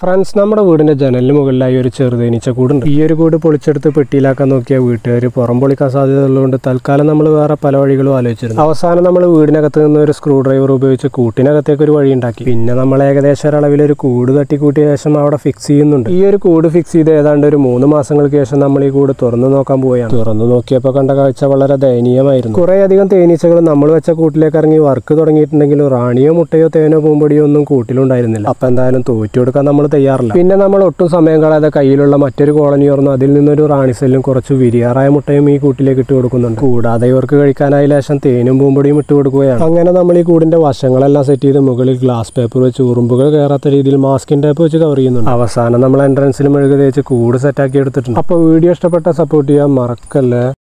friends നമ്മുടെ വീടിന്റെ ജനലിന് മുകളിലായി ഒരു ചെറുതേനീച്ച കൂടുണ്ട് ഈ ഒരു കൂട് പൊളിച്ചെടുത്ത് പെട്ടിയിലാക്കാൻ നോക്കിയ വീട്ടുകാർ പുറം പൊളിക്കാൻ സാധ്യതയുള്ളതുകൊണ്ട് തൽക്കാലം നമ്മൾ വേറെ പല വഴികളും ആലോചിച്ചിരുന്നു അവസാനം നമ്മൾ വീടിനകത്ത് നിന്ന് ഒരു സ്ക്രൂ ഡ്രൈവർ ഉപയോഗിച്ച് കൂട്ടിനകത്തേക്ക് ഒരു വഴി ഉണ്ടാക്കി പിന്നെ നമ്മൾ ഏകദേശം ഒരളവിൽ ഒരു കൂട് തട്ടിക്കൂട്ടിയ ശേഷം അവിടെ ഫിക്സ് ചെയ്യുന്നുണ്ട് ഈ ഒരു കൂട് ഫിക്സ് ചെയ്ത് ഏതാണ്ട് ഒരു മൂന്ന് മാസങ്ങൾക്ക് ശേഷം നമ്മൾ ഈ കൂട് തുറന്നു നോക്കാൻ പോവുകയാണ് തുറന്നു നോക്കിയപ്പോൾ കണ്ട കാഴ്ച വളരെ ദയനീയമായിരുന്നു കുറേ അധികം തേനീച്ചകൾ നമ്മൾ വെച്ച കൂട്ടിലേക്ക് ഇറങ്ങി വർക്ക് തുടങ്ങിയിട്ടുണ്ടെങ്കിലും റാണിയോ മുട്ടയോ തേനോ പൂമ്പൊടിയോ ഒന്നും കൂട്ടിലുണ്ടായിരുന്നില്ല അപ്പൊ എന്തായാലും തോറ്റു കൊടുക്കാൻ നമ്മൾ തയ്യാറില്ല പിന്നെ നമ്മൾ ഒട്ടും സമയം കളയാതെ കയ്യിലുള്ള മറ്റൊരു കോളനി ഓർന്നു അതിൽ നിന്നൊരു റാണി സെല്ലും കുറച്ച് വിരിയാറായ മുട്ടയും ഈ കൂട്ടിലേക്ക് ഇട്ട് കൊടുക്കുന്നുണ്ട് കൂടാതെ ഇവർക്ക് കഴിക്കാനായി ലേശം തേനും പൂമ്പൊടിയും ഇട്ട് കൊടുക്കുകയാണ് അങ്ങനെ നമ്മൾ ഈ കൂടിന്റെ വശങ്ങളെല്ലാം സെറ്റ് ചെയ്ത് മുകളിൽ ഗ്ലാസ് പേപ്പർ വെച്ച് ഉറുമ്പുകൾ കയറാത്ത രീതിയിൽ മാസ്കിൻ ടൈപ്പ് വെച്ച് കവർ ചെയ്യുന്നുണ്ട് അവസാനം നമ്മൾ എൻട്രൻസിൽ മെഴുകി തേച്ച് കൂട് സെറ്റാക്കി എടുത്തിട്ടുണ്ട് അപ്പോൾ വീഡിയോ ഇഷ്ടപ്പെട്ട സപ്പോർട്ട് ചെയ്യാൻ മറക്കല്ലേ